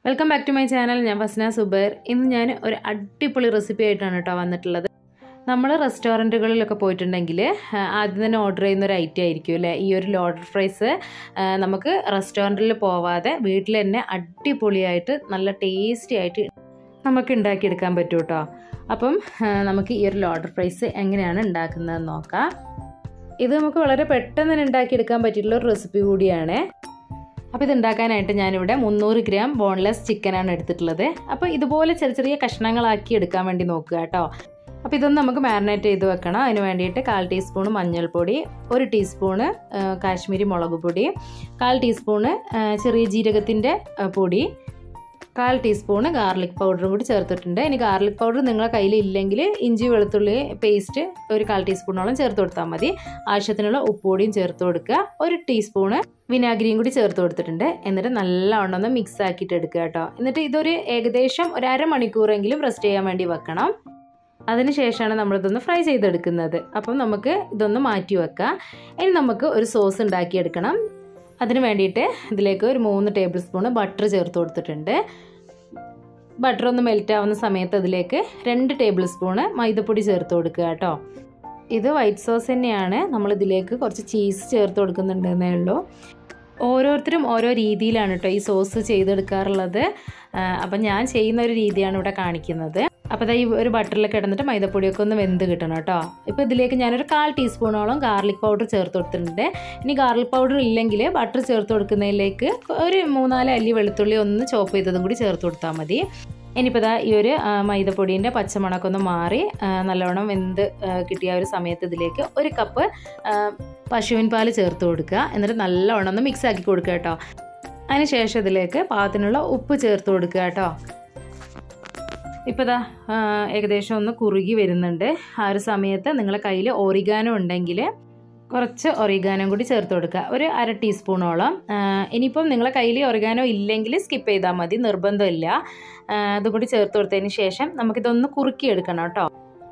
welcome back to my channel ഞാൻ ഫസ്ന സുബൈർ ഇന്ന് ഞാൻ ഒരു അടിപൊളി റെസിപ്പി ആയിട്ടാണ് കേട്ടോ വന്നിട്ടുള്ളത് നമ്മൾ റെസ്റ്റോറൻറ്റുകളിലൊക്കെ പോയിട്ടുണ്ടെങ്കിൽ ആ, ആദ്യം തന്നെ ഓർഡർ ചെയ്യുന്ന ഒരു ഐറ്റം ആയിരിക്കും അല്ലേ ഈ ഒരു ലോഡർ ഫ്രൈസ് ആ, നമുക്ക് റെസ്റ്റോറൻറ്റിൽ പോവാതെ വീട്ടിൽ തന്നെ അടിപൊളിയായിട്ട് നല്ല ടേസ്റ്റി ആയിട്ട് നമുക്ക് ഉണ്ടാക്കിയെടുക്കാൻ പറ്റും കേട്ടോ അപ്പം ആ, നമുക്ക് ഈ ഒരു ലോഡർ ഫ്രൈസ് എങ്ങനെയാണ് ഉണ്ടാക്കുന്നതെന്ന് നോക്കാം ഇത് നമുക്ക് വളരെ പെട്ടെന്ന് തന്നെ ഉണ്ടാക്കിയെടുക്കാൻ പറ്റിയിട്ടുള്ള ഒരു റെസിപ്പി കൂടിയാണ് അപ്പോൾ ഇത് ഉണ്ടാക്കാനായിട്ട് ഞാനിവിടെ മുന്നൂറ് ഗ്രാം ബോൺലെസ് ചിക്കനാണ് എടുത്തിട്ടുള്ളത് അപ്പോൾ ഇതുപോലെ ചെറിയ ചെറിയ കഷ്ണങ്ങളാക്കി എടുക്കാൻ വേണ്ടി നോക്കുക കേട്ടോ അപ്പോൾ ഇതൊന്ന് നമുക്ക് മാരിനേറ്റ് ചെയ്ത് വെക്കണം അതിന് വേണ്ടിയിട്ട് കാൽ ടീസ്പൂൺ മഞ്ഞൾപ്പൊടി ഒരു ടീസ്പൂണ് ആ, കാശ്മീരി മുളക് പൊടി കാൽ ടീസ്പൂണ് ആ, ചെറിയ ജീരകത്തിൻ്റെ ആ, പൊടി കാൽ ടീസ്പൂണ് ഗാർലിക് പൗഡറും കൂടി ചേർത്തിട്ടുണ്ട് ഇനി ഗാർലിക് പൗഡർ നിങ്ങളുടെ കയ്യിൽ ഇല്ലെങ്കിൽ ഇഞ്ചി വെളുത്തുള്ളി പേസ്റ്റ് ഒരു കാൽ ടീസ്പൂണോളം ചേർത്ത് കൊടുത്താൽ മതി ആവശ്യത്തിനുള്ള ഉപ്പുപൊടിയും ചേർത്ത് കൊടുക്കുക ഒരു ടീസ്പൂണ് വിനാഗിരിയും കൂടി ചേർത്ത് കൊടുത്തിട്ടുണ്ട് എന്നിട്ട് നല്ലവണ്ണം ഒന്ന് മിക്സ് ആക്കിയിട്ട് എടുക്കുക കേട്ടോ എന്നിട്ട് ഇതൊരു ഏകദേശം ഒരു അരമണിക്കൂറെങ്കിലും റെസ്റ്റ് ചെയ്യാൻ വേണ്ടി വെക്കണം അതിനുശേഷമാണ് നമ്മളിതൊന്ന് ഫ്രൈ ചെയ്തെടുക്കുന്നത് അപ്പം നമുക്ക് ഇതൊന്ന് മാറ്റി വെക്കാം ഇനി നമുക്ക് ഒരു സോസ് ഉണ്ടാക്കിയെടുക്കണം അതിന് വേണ്ടിയിട്ട് ഇതിലേക്ക് ഒരു മൂന്ന് ടേബിൾ സ്പൂണ് ബട്ടർ ചേർത്ത് കൊടുത്തിട്ടുണ്ട് ബട്ടർ ഒന്ന് മെൽറ്റ് ആവുന്ന സമയത്ത് അതിലേക്ക് രണ്ട് ടേബിൾ സ്പൂണ് മൈദപ്പൊടി ചേർത്ത് കൊടുക്കുക കേട്ടോ ഇത് വൈറ്റ് സോസ് തന്നെയാണ് നമ്മൾ ഇതിലേക്ക് കുറച്ച് ചീസ് ചേർത്ത് കൊടുക്കുന്നുണ്ടെന്നേ ഉള്ളൂ ഓരോരുത്തരും ഓരോ രീതിയിലാണ് കേട്ടോ ഈ സോസ് ചെയ്തെടുക്കാറുള്ളത് ആ, അപ്പം ഞാൻ ചെയ്യുന്ന ഒരു രീതിയാണ് ഇവിടെ കാണിക്കുന്നത് അപ്പോൾ ദാ ഈ ഒരു ബട്ടറിൽ കിടന്നിട്ട് മൈദപ്പൊടിയൊക്കെ ഒന്ന് വെന്ത് കിട്ടണം കേട്ടോ ഇപ്പോൾ ഇതിലേക്ക് ഞാനൊരു കാൽ ടീസ്പൂണോളം ഗാർലിക് പൗഡർ ചേർത്ത് കൊടുത്തിട്ടുണ്ട് ഇനി ഗാർലിക് പൗഡർ ഇല്ലെങ്കിൽ ബട്ടർ ചേർത്ത് കൊടുക്കുന്നതിലേക്ക് ഒരു മൂന്നാല് അല്ലി വെളുത്തുള്ളി ഒന്ന് ചോപ്പ് ചെയ്തതും കൂടി ചേർത്ത് കൊടുത്താൽ മതി ഇനിയിപ്പോൾ ദാ ഈ ഒരു ആ, മൈദപ്പൊടീൻ്റെ പച്ചമണമൊക്കെ ഒന്ന് മാറി ആ, നല്ലവണ്ണം വെന്ത് ആ, കിട്ടിയ ഒരു സമയത്ത് ഇതിലേക്ക് ഒരു കപ്പ് ആ, പശുവിൻ പാല് ചേർത്ത് കൊടുക്കുക എന്നിട്ട് നല്ലവണ്ണം ഒന്ന് മിക്സ് ആക്കി കൊടുക്കുക കേട്ടോ അതിനുശേഷം ഇതിലേക്ക് പാകത്തിനുള്ള ഉപ്പ് ചേർത്ത് കൊടുക്കുക കേട്ടോ ഇപ്പോൾ ഇതാ ആ, ഏകദേശം ഒന്ന് കുറുകി വരുന്നുണ്ട് ആ ഒരു സമയത്ത് നിങ്ങളുടെ കയ്യിൽ ഒറിഗാനോ ഉണ്ടെങ്കിൽ കുറച്ച് ഒറിഗാനോ കൂടി ചേർത്ത് കൊടുക്കുക ഒരു അര ടീസ്പൂണോളം ആ, ഇനിയിപ്പം നിങ്ങളുടെ കയ്യിൽ ഒറിഗാനോ ഇല്ലെങ്കിൽ സ്കിപ്പ് ചെയ്താൽ മതി നിർബന്ധമില്ല ആ, അതും കൂടി ചേർത്ത് കൊടുത്തതിന് ശേഷം നമുക്കിതൊന്ന് കുറുക്കി എടുക്കണം കേട്ടോ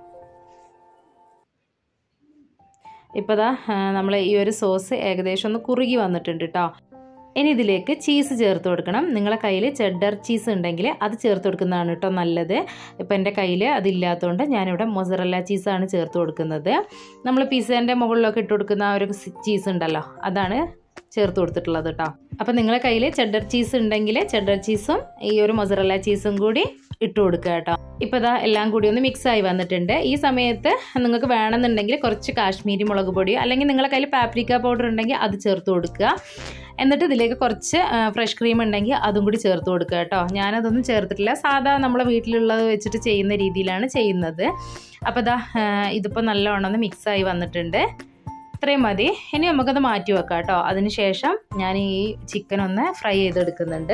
ഇപ്പോൾ ദാ നമ്മൾ ഈ ഒരു സോസ് ഏകദേശം ഒന്ന് കുറുകി വന്നിട്ടുണ്ട് കേട്ടോ ഇനി ഇതിലേക്ക് ചീസ് ചേർത്ത് കൊടുക്കണം നിങ്ങളെ കയ്യിൽ ചെഡർ ചീസ് ഉണ്ടെങ്കിൽ അത് ചേർത്ത് കൊടുക്കുന്നതാണ് കേട്ടോ നല്ലത് ഇപ്പം എൻ്റെ കയ്യിൽ അതില്ലാത്തതുകൊണ്ട് ഞാനിവിടെ മൊസറല്ല ചീസാണ് ചേർത്ത് കൊടുക്കുന്നത് നമ്മൾ പിസ്സേൻ്റെ മുകളിലൊക്കെ ഇട്ട് കൊടുക്കുന്ന ആ ഒരു ചീസ് ഉണ്ടല്ലോ അതാണ് ചേർത്ത് കൊടുത്തിട്ടുള്ളത് കേട്ടോ അപ്പം നിങ്ങളെ കയ്യിൽ ചെഡർ ചീസ് ഉണ്ടെങ്കിൽ ചെഡർ ചീസും ഈ ഒരു മൊസറല്ല ചീസും കൂടി ഇട്ട് കൊടുക്കുക കേട്ടോ ഇപ്പോൾ ഇതാ എല്ലാം കൂടി ഒന്ന് മിക്സ് ആയി വന്നിട്ടുണ്ട് ഈ സമയത്ത് നിങ്ങൾക്ക് വേണമെന്നുണ്ടെങ്കിൽ കുറച്ച് കാശ്മീരി മുളക് പൊടി അല്ലെങ്കിൽ നിങ്ങളുടെ കയ്യിൽ പാപ്രിക്ക പൗഡർ ഉണ്ടെങ്കിൽ അത് ചേർത്ത് കൊടുക്കുക എന്നിട്ട് ഇതിലേക്ക് കുറച്ച് ഫ്രഷ് ക്രീം ഉണ്ടെങ്കിൽ അതും കൂടി ചേർത്ത് കൊടുക്കുക കേട്ടോ ഞാനതൊന്നും ചേർത്തിട്ടില്ല സാധാ നമ്മളെ വീട്ടിലുള്ളത് വെച്ചിട്ട് ചെയ്യുന്ന രീതിയിലാണ് ചെയ്യുന്നത് അപ്പോൾ ഇതാ ഇതിപ്പോൾ നല്ലവണ്ണം ഒന്ന് മിക്സായി വന്നിട്ടുണ്ട് ഇത്രയും മതി ഇനി നമുക്കത് മാറ്റി വെക്കാം കേട്ടോ അതിനുശേഷം ഞാൻ ഈ ചിക്കൻ ഒന്ന് ഫ്രൈ ചെയ്തെടുക്കുന്നുണ്ട്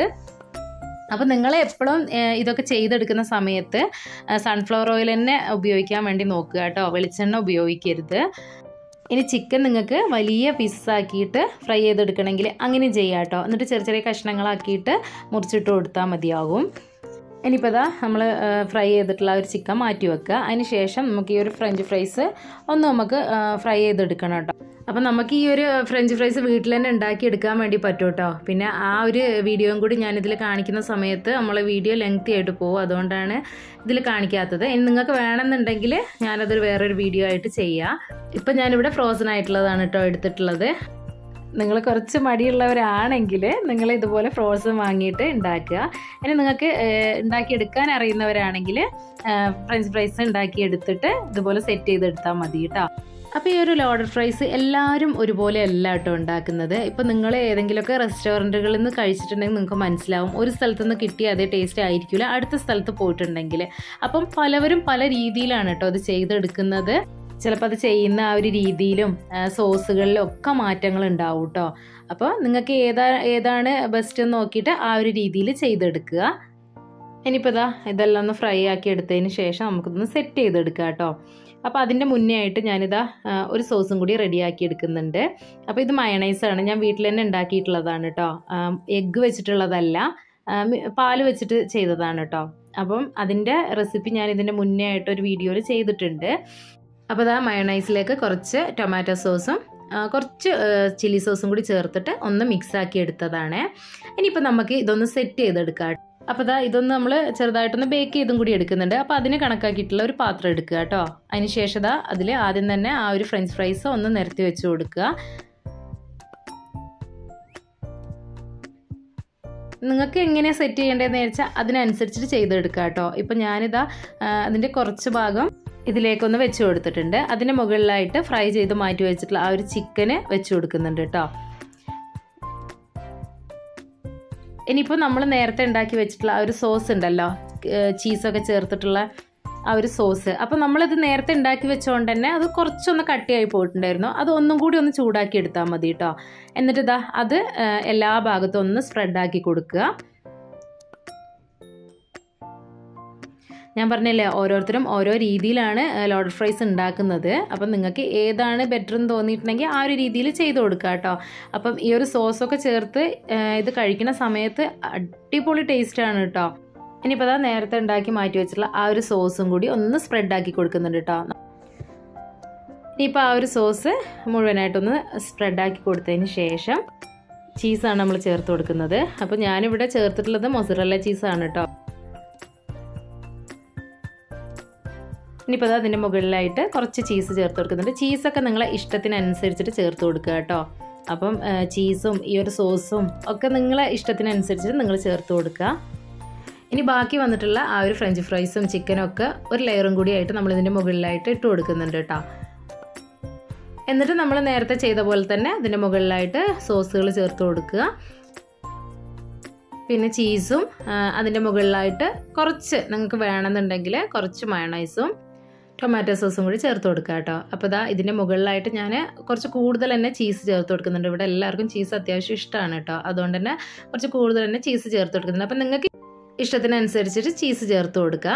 അപ്പോൾ നിങ്ങൾ എപ്പോഴും ഇതൊക്കെ ചെയ്തെടുക്കുന്ന സമയത്ത് സൺഫ്ലവർ ഓയിൽ തന്നെ ഉപയോഗിക്കാൻ വേണ്ടി നോക്കുക കേട്ടോ വെളിച്ചെണ്ണ ഉപയോഗിക്കരുത് ഇനി ചിക്കൻ നിങ്ങൾക്ക് വലിയ പീസസ് ആക്കിയിട്ട് ഫ്രൈ ചെയ്തെടുക്കണമെങ്കിൽ അങ്ങനെ ചെയ്യാം കേട്ടോ എന്നിട്ട് ചെറിയ ചെറിയ കഷ്ണങ്ങളാക്കിയിട്ട് മുറിച്ചിട്ട് കൊടുത്താൽ മതിയാകും ഇനിയിപ്പോൾ ഇതാ നമ്മൾ ഫ്രൈ ചെയ്തിട്ടുള്ള ആ ഒരു ചിക്കൻ മാറ്റി വെക്കുക അതിന് ശേഷം നമുക്ക് ഈ ഒരു ഫ്രഞ്ച് ഫ്രൈസ് ഒന്ന് നമുക്ക് ഫ്രൈ ചെയ്തെടുക്കണം കേട്ടോ അപ്പം നമുക്ക് ഈ ഒരു ഫ്രഞ്ച് ഫ്രൈസ് വീട്ടിൽ തന്നെ ഉണ്ടാക്കി എടുക്കാൻ വേണ്ടി പറ്റും കേട്ടോ പിന്നെ ആ ഒരു വീഡിയോയും കൂടി ഞാനിതിൽ കാണിക്കുന്ന സമയത്ത് നമ്മളെ വീഡിയോ ലെങ്തി ആയിട്ട് പോകും അതുകൊണ്ടാണ് ഇതിൽ കാണിക്കാത്തത് ഇനി നിങ്ങൾക്ക് വേണമെന്നുണ്ടെങ്കിൽ ഞാനതൊരു വേറൊരു വീഡിയോ ആയിട്ട് ചെയ്യാം ഇപ്പം ഞാനിവിടെ ഫ്രോസൺ ആയിട്ടുള്ളതാണ് കേട്ടോ എടുത്തിട്ടുള്ളത് നിങ്ങൾ കുറച്ച് മടിയുള്ളവരാണെങ്കിൽ നിങ്ങൾ ഇതുപോലെ ഫ്രോസൺ വാങ്ങിയിട്ട് ഉണ്ടാക്കുക ഇനി നിങ്ങൾക്ക് ഉണ്ടാക്കിയെടുക്കാൻ അറിയുന്നവരാണെങ്കിൽ ഫ്രഞ്ച് ഫ്രൈസ് ഉണ്ടാക്കി എടുത്തിട്ട് ഇതുപോലെ സെറ്റ് ചെയ്തെടുത്താൽ മതി കേട്ടോ അപ്പോൾ ഈ ഒരു ലോഡർ ഫ്രൈസ് എല്ലാവരും ഒരുപോലെ അല്ല കേട്ടോ ഉണ്ടാക്കുന്നത് ഇപ്പോൾ നിങ്ങൾ ഏതെങ്കിലുമൊക്കെ റെസ്റ്റോറൻറ്റുകളിൽ നിന്ന് കഴിച്ചിട്ടുണ്ടെങ്കിൽ നിങ്ങൾക്ക് മനസ്സിലാവും ഒരു സ്ഥലത്ത് നിന്ന് കിട്ടിയ അതേ ടേസ്റ്റ് ആയിരിക്കില്ല അടുത്ത സ്ഥലത്ത് പോയിട്ടുണ്ടെങ്കിൽ അപ്പം പലവരും പല രീതിയിലാണ് കേട്ടോ അത് ചെയ്തെടുക്കുന്നത് ചിലപ്പോൾ അത് ചെയ്യുന്ന ആ ഒരു രീതിയിലും ആ, സോസുകളിലും ഒക്കെ മാറ്റങ്ങൾ ഉണ്ടാവും കേട്ടോ അപ്പോൾ നിങ്ങൾക്ക് ഏതാ ഏതാണ് ബെസ്റ്റ് എന്ന് നോക്കിയിട്ട് ആ ഒരു രീതിയിൽ ചെയ്തെടുക്കുക ഇനിയിപ്പോൾ ഇതാ ഇതെല്ലാം ഒന്ന് ഫ്രൈ ആക്കി എടുത്തതിന് ശേഷം നമുക്കിതൊന്ന് സെറ്റ് ചെയ്തെടുക്കുക കേട്ടോ അപ്പോൾ അതിൻ്റെ മുന്നേ ആയിട്ട് ഞാനിതാ ആ, ഒരു സോസും കൂടി റെഡിയാക്കി എടുക്കുന്നുണ്ട് അപ്പോൾ ഇത് മയണൈസാണ് ഞാൻ വീട്ടിൽ തന്നെ ഉണ്ടാക്കിയിട്ടുള്ളതാണ് കേട്ടോ എഗ്ഗ് വെച്ചിട്ടുള്ളതല്ല ആ, മി- പാല് വെച്ചിട്ട് ചെയ്തതാണ് കേട്ടോ അപ്പം അതിൻ്റെ റെസിപ്പി ഞാൻ ഇതിൻ്റെ മുന്നേ ആയിട്ട് ഒരു വീഡിയോയിൽ ചെയ്തിട്ടുണ്ട് അപ്പോൾ ഇതാ മയണൈസിലേക്ക് കുറച്ച് ടൊമാറ്റോ സോസും ആ, കുറച്ച് ചില്ലി സോസും കൂടി ചേർത്തിട്ട് ഒന്ന് മിക്സ് ആക്കി എടുത്തതാണ് ഇനിയിപ്പോൾ നമുക്ക് ഇതൊന്ന് സെറ്റ് ചെയ്തെടുക്കാം അപ്പോൾ ഇതാ ഇതൊന്ന് നമ്മൾ ചെറുതായിട്ടൊന്ന് ബേക്ക് ചെയ്തും കൂടി എടുക്കുന്നുണ്ട് അപ്പോൾ അതിന് കണക്കാക്കിയിട്ടുള്ള ഒരു പാത്രം എടുക്കുക കേട്ടോ അതിന് ശേഷം ഇതാ അതിൽ ആദ്യം തന്നെ ആ ഒരു ഫ്രഞ്ച് ഫ്രൈസ് ഒന്ന് നിരത്തി വെച്ച് കൊടുക്കുക നിങ്ങൾക്ക് എങ്ങനെ സെറ്റ് ചെയ്യേണ്ടതെന്ന് വെച്ചാൽ അതിനനുസരിച്ചിട്ട് ചെയ്തെടുക്കുക കേട്ടോ ഇപ്പം ഞാനിതാ അതിൻ്റെ കുറച്ച് ഭാഗം ഇതിലേക്കൊന്ന് വെച്ച് കൊടുത്തിട്ടുണ്ട് അതിന് മുകളിലായിട്ട് ഫ്രൈ ചെയ്ത് മാറ്റി വെച്ചിട്ടുള്ള ആ ഒരു ചിക്കന് വെച്ച് കൊടുക്കുന്നുണ്ട് കേട്ടോ ഇനിയിപ്പോൾ നമ്മൾ നേരത്തെ ഉണ്ടാക്കി വെച്ചിട്ടുള്ള ആ ഒരു സോസ് ഉണ്ടല്ലോ ചീസൊക്കെ ചേർത്തിട്ടുള്ള ആ ഒരു സോസ് അപ്പോൾ നമ്മളിത് നേരത്തെ ഉണ്ടാക്കി വെച്ചുകൊണ്ട് തന്നെ അത് കുറച്ചൊന്ന് കട്ടിയായി പോയിട്ടുണ്ടായിരുന്നു അത് ഒന്നും കൂടി ഒന്ന് ചൂടാക്കി എടുത്താൽ മതി കേട്ടോ എന്നിട്ട് ഇതാ അത് എല്ലാ ഭാഗത്തും ഒന്ന് സ്പ്രെഡാക്കി കൊടുക്കുക ഞാൻ പറഞ്ഞില്ലേ ഓരോരുത്തരും ഓരോ രീതിയിലാണ് ലോഡർ ഫ്രൈസ് ഉണ്ടാക്കുന്നത് അപ്പം നിങ്ങൾക്ക് ഏതാണ് ബെറ്റർ എന്ന് തോന്നിയിട്ടുണ്ടെങ്കിൽ ആ ഒരു രീതിയിൽ ചെയ്ത് കൊടുക്കുക കേട്ടോ അപ്പം ഈ ഒരു സോസൊക്കെ ചേർത്ത് ഇത് കഴിക്കുന്ന സമയത്ത് അടിപൊളി ടേസ്റ്റാണ് കേട്ടോ ഇനിയിപ്പോൾ അതാ നേരത്തെ ഉണ്ടാക്കി മാറ്റി വെച്ചിട്ടുള്ള ആ ഒരു സോസും കൂടി ഒന്ന് സ്പ്രെഡാക്കി കൊടുക്കുന്നുണ്ട് കേട്ടോ ഇനിയിപ്പോൾ ആ ഒരു സോസ് മുഴുവനായിട്ടൊന്ന് സ്പ്രെഡാക്കി കൊടുത്തതിന് ശേഷം ചീസാണ് നമ്മൾ ചേർത്ത് കൊടുക്കുന്നത് അപ്പോൾ ഞാനിവിടെ ചേർത്തിട്ടുള്ളത് മൊസറല്ല ചീസാണ് കേട്ടോ ഇനിയിപ്പോൾ അത് അതിൻ്റെ മുകളിലായിട്ട് കുറച്ച് ചീസ് ചേർത്ത് കൊടുക്കുന്നുണ്ട് ചീസൊക്കെ നിങ്ങളെ ഇഷ്ടത്തിനനുസരിച്ചിട്ട് ചേർത്ത് കൊടുക്കുക കേട്ടോ അപ്പം ചീസും ഈ ഒരു സോസും ഒക്കെ നിങ്ങളെ ഇഷ്ടത്തിനനുസരിച്ചിട്ട് നിങ്ങൾ ചേർത്ത് കൊടുക്കുക ഇനി ബാക്കി വന്നിട്ടുള്ള ആ ഒരു ഫ്രഞ്ച് ഫ്രൈസും ചിക്കനും ഒക്കെ ഒരു ലെയറും കൂടി ആയിട്ട് നമ്മൾ ഇതിൻ്റെ മുകളിലായിട്ട് ഇട്ട് കൊടുക്കുന്നുണ്ട് കേട്ടോ എന്നിട്ട് നമ്മൾ നേരത്തെ ചെയ്ത പോലെ തന്നെ അതിൻ്റെ മുകളിലായിട്ട് സോസുകൾ ചേർത്ത് കൊടുക്കുക പിന്നെ ചീസും അതിൻ്റെ മുകളിലായിട്ട് കുറച്ച് നിങ്ങൾക്ക് വേണമെന്നുണ്ടെങ്കിൽ കുറച്ച് മയണൈസും ടൊമാറ്റോ സോസും കൂടി ചേർത്ത് കൊടുക്കുക കേട്ടോ അപ്പോൾ ഇതാ ഇതിൻ്റെ മുകളിലായിട്ട് ഞാൻ കുറച്ച് കൂടുതൽ തന്നെ ചീസ് ചേർത്ത് കൊടുക്കുന്നുണ്ട് ഇവിടെ എല്ലാവർക്കും ചീസ് അത്യാവശ്യം ഇഷ്ടമാണ് കേട്ടോ അതുകൊണ്ട് തന്നെ കുറച്ച് കൂടുതൽ തന്നെ ചീസ് ചേർത്ത് കൊടുക്കുന്നുണ്ട് അപ്പോൾ നിങ്ങൾക്ക് ഇഷ്ടത്തിനനുസരിച്ചിട്ട് ചീസ് ചേർത്ത് കൊടുക്കുക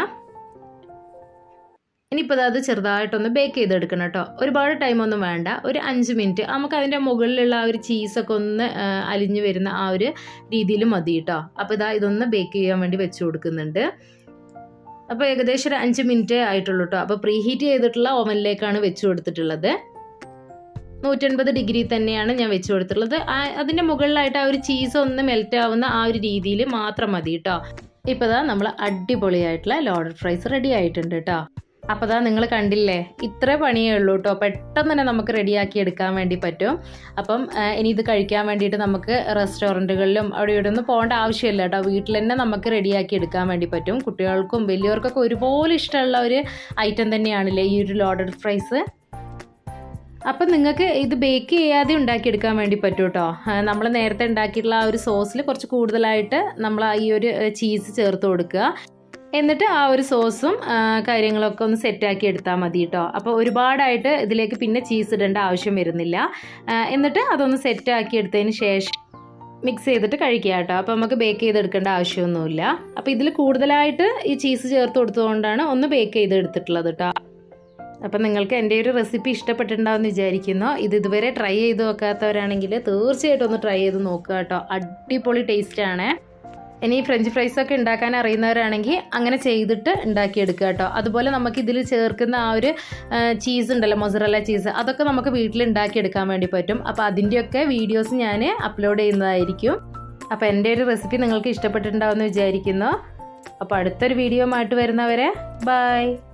ഇനിയിപ്പോൾ അത് ചെറുതായിട്ടൊന്ന് ബേക്ക് ചെയ്തെടുക്കണം കേട്ടോ ഒരുപാട് ടൈമൊന്നും വേണ്ട ഒരു അഞ്ച് മിനിറ്റ് നമുക്ക് അതിൻ്റെ മുകളിലുള്ള ആ ഒരു ചീസൊക്കെ ഒന്ന് അലിഞ്ഞു വരുന്ന ആ ഒരു രീതിയിൽ മതി കേട്ടോ അപ്പോൾ ഇതാ ഇതൊന്ന് ബേക്ക് ചെയ്യാൻ വേണ്ടി വെച്ച് കൊടുക്കുന്നുണ്ട് അപ്പോൾ ഏകദേശം ഒരു അഞ്ച് മിനിറ്റേ ആയിട്ടുള്ളൂ കേട്ടോ അപ്പോൾ പ്രീ ഹീറ്റ് ചെയ്തിട്ടുള്ള ഓവനിലേക്കാണ് വെച്ച് കൊടുത്തിട്ടുള്ളത് നൂറ്റൻപത് ഡിഗ്രി തന്നെയാണ് ഞാൻ വെച്ച് കൊടുത്തിട്ടുള്ളത് അതിൻ്റെ മുകളിലായിട്ട് ആ ഒരു ചീസ് ഒന്ന് മെൽറ്റ് ആവുന്ന ആ ഒരു രീതിയിൽ മാത്രം മതി കേട്ടോ ഇപ്പോൾ ഇതാ നമ്മൾ അടിപൊളിയായിട്ടുള്ള ലോഡർ ഫ്രൈസ് റെഡി ആയിട്ടുണ്ട് കേട്ടോ അപ്പോൾ അതാ നിങ്ങൾ കണ്ടില്ലേ ഇത്ര പണിയേ ഉള്ളൂ കേട്ടോ പെട്ടെന്ന് തന്നെ നമുക്ക് റെഡിയാക്കി എടുക്കാൻ വേണ്ടി പറ്റും അപ്പം ഇനി ഇത് കഴിക്കാൻ വേണ്ടിയിട്ട് നമുക്ക് റെസ്റ്റോറൻറ്റുകളിലും അവിടെ ഇവിടെ ഒന്നും പോകേണ്ട ആവശ്യമില്ല കേട്ടോ വീട്ടിൽ തന്നെ നമുക്ക് റെഡിയാക്കി എടുക്കാൻ വേണ്ടി പറ്റും കുട്ടികൾക്കും വലിയവർക്കൊക്കെ ഒരുപോലെ ഇഷ്ടമുള്ള ഒരു ഐറ്റം തന്നെയാണല്ലേ ഈ ഒരു ലോഡഡ് ഫ്രൈസ് അപ്പം നിങ്ങൾക്ക് ഇത് ബേക്ക് ചെയ്യാതെ ഉണ്ടാക്കിയെടുക്കാൻ വേണ്ടി പറ്റും കേട്ടോ നമ്മൾ നേരത്തെ ഉണ്ടാക്കിയിട്ടുള്ള ആ ഒരു സോസിൽ കുറച്ച് കൂടുതലായിട്ട് നമ്മൾ ഈ ഒരു ചീസ് ചേർത്ത് കൊടുക്കുക എന്നിട്ട് ആ ഒരു സോസും കാര്യങ്ങളൊക്കെ ഒന്ന് സെറ്റാക്കി എടുത്താൽ മതി കേട്ടോ അപ്പോൾ ഒരുപാടായിട്ട് ഇതിലേക്ക് പിന്നെ ചീസ് ഇടേണ്ട ആവശ്യം വരുന്നില്ല എന്നിട്ട് അതൊന്ന് സെറ്റാക്കി എടുത്തതിന് ശേഷം മിക്സ് ചെയ്തിട്ട് കഴിക്കുക കേട്ടോ അപ്പോൾ നമുക്ക് ബേക്ക് ചെയ്തെടുക്കേണ്ട ആവശ്യമൊന്നുമില്ല അപ്പോൾ ഇതിൽ കൂടുതലായിട്ട് ഈ ചീസ് ചേർത്ത് കൊടുത്തുകൊണ്ടാണ് ഒന്ന് ബേക്ക് ചെയ്തെടുത്തിട്ടുള്ളത് കേട്ടോ അപ്പം നിങ്ങൾക്ക് എൻ്റെ ഒരു റെസിപ്പി ഇഷ്ടപ്പെട്ടിട്ടുണ്ടാവുമെന്ന് വിചാരിക്കുന്നു ഇത് ഇതുവരെ ട്രൈ ചെയ്ത് നോക്കാത്തവരാണെങ്കിൽ തീർച്ചയായിട്ടും ഒന്ന് ട്രൈ ചെയ്ത് നോക്കുക കേട്ടോ അടിപൊളി ടേസ്റ്റാണ് ഇനി ഫ്രഞ്ച് ഫ്രൈസ് ഒക്കെ ഉണ്ടാക്കാൻ അറിയുന്നവരാണെങ്കിൽ അങ്ങനെ ചെയ്തിട്ട് ഉണ്ടാക്കിയെടുക്കുക കേട്ടോ അതുപോലെ നമുക്ക് ഇതിൽ ചേർക്കുന്ന ആ ഒരു ചീസ് ഉണ്ടല്ലോ മൊസറല്ല ചീസ് അതൊക്കെ നമുക്ക് വീട്ടിൽ ഉണ്ടാക്കിയെടുക്കാൻ വേണ്ടി പറ്റും അപ്പോൾ അതിൻ്റെയൊക്കെ വീഡിയോസ് ഞാൻ അപ്ലോഡ് ചെയ്യുന്നതായിരിക്കും അപ്പോൾ എൻ്റെ ഒരു റെസിപ്പി നിങ്ങൾക്ക് ഇഷ്ടപ്പെട്ടിട്ടുണ്ടാവുമെന്ന് വിചാരിക്കുന്നു അപ്പോൾ അടുത്തൊരു വീഡിയോ ആയിട്ട് വരുന്നവരെ ബൈ